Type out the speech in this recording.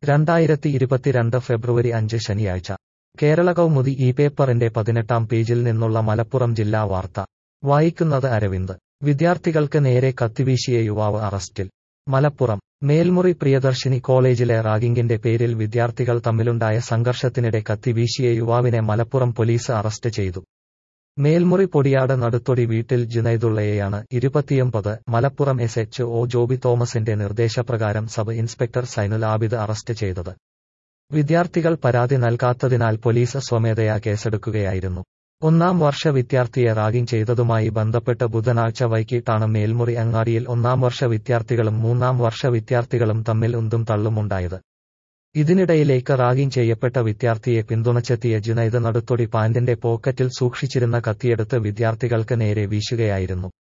രണ്ടായിരത്തി ഇരുപത്തിരണ്ട് ഫെബ്രുവരി അഞ്ച് ശനിയാഴ്ച കേരള കൗമുദി ഈ പേപ്പറിന്റെ പതിനെട്ടാം പേജിൽ നിന്നുള്ള മലപ്പുറം ജില്ലാ വാർത്ത വായിക്കുന്നത് അരവിന്ദ് വിദ്യാർത്ഥികൾക്ക് നേരെ കത്തിവീശിയ യുവാവ് അറസ്റ്റിൽ മലപ്പുറം മേൽമുറി പ്രിയദർശിനി കോളേജിലെ റാഗിംഗിന്റെ പേരിൽ വിദ്യാർത്ഥികൾ തമ്മിലുണ്ടായ സംഘർഷത്തിനിടെ കത്തിവീശിയ യുവാവിനെ മലപ്പുറം പോലീസ് അറസ്റ്റ് ചെയ്തു മേൽമുറി പൊടിയാട് നടുത്തൊടി വീട്ടിൽ ജുനൈദുള്ളയെയാണ് ഇരുപത്തിയൊമ്പത് Malappuram S H O Joby തോമസിന്റെ നിർദ്ദേശപ്രകാരം sub inspector Sainul Abid arrest ചെയ്തത് വിദ്യാർത്ഥികൾ പരാതി നൽകാത്തതിനാൽ പോലീസ് സ്വമേധയാ കേസെടുക്കുകയായിരുന്നു ഒന്നാം വർഷ വിദ്യാർത്ഥിയെ റാഗിംഗ് ചെയ്തതുമായി ബന്ധപ്പെട്ട് ബുധനാഴ്ച വൈകിട്ടാണ് മേൽമുറി അങ്ങാടിയിൽ ഒന്നാം വർഷ വിദ്യാർത്ഥികളും മൂന്നാം വർഷ വിദ്യാർത്ഥികളും തമ്മിൽ ഉന്തും തള്ളുമുണ്ടായത് ഇതിനിടയിലേക്ക് റാഗിംഗ് ചെയ്യപ്പെട്ട വിദ്യാർത്ഥിയെ പിന്തുണച്ചെത്തിയ ജുനൈദ് നടുത്തൊടി പാന്റിന്റെ പോക്കറ്റിൽ സൂക്ഷിച്ചിരുന്ന കത്തിയെടുത്ത് വിദ്യാർത്ഥികൾക്ക് നേരെ വീശുകയായിരുന്നു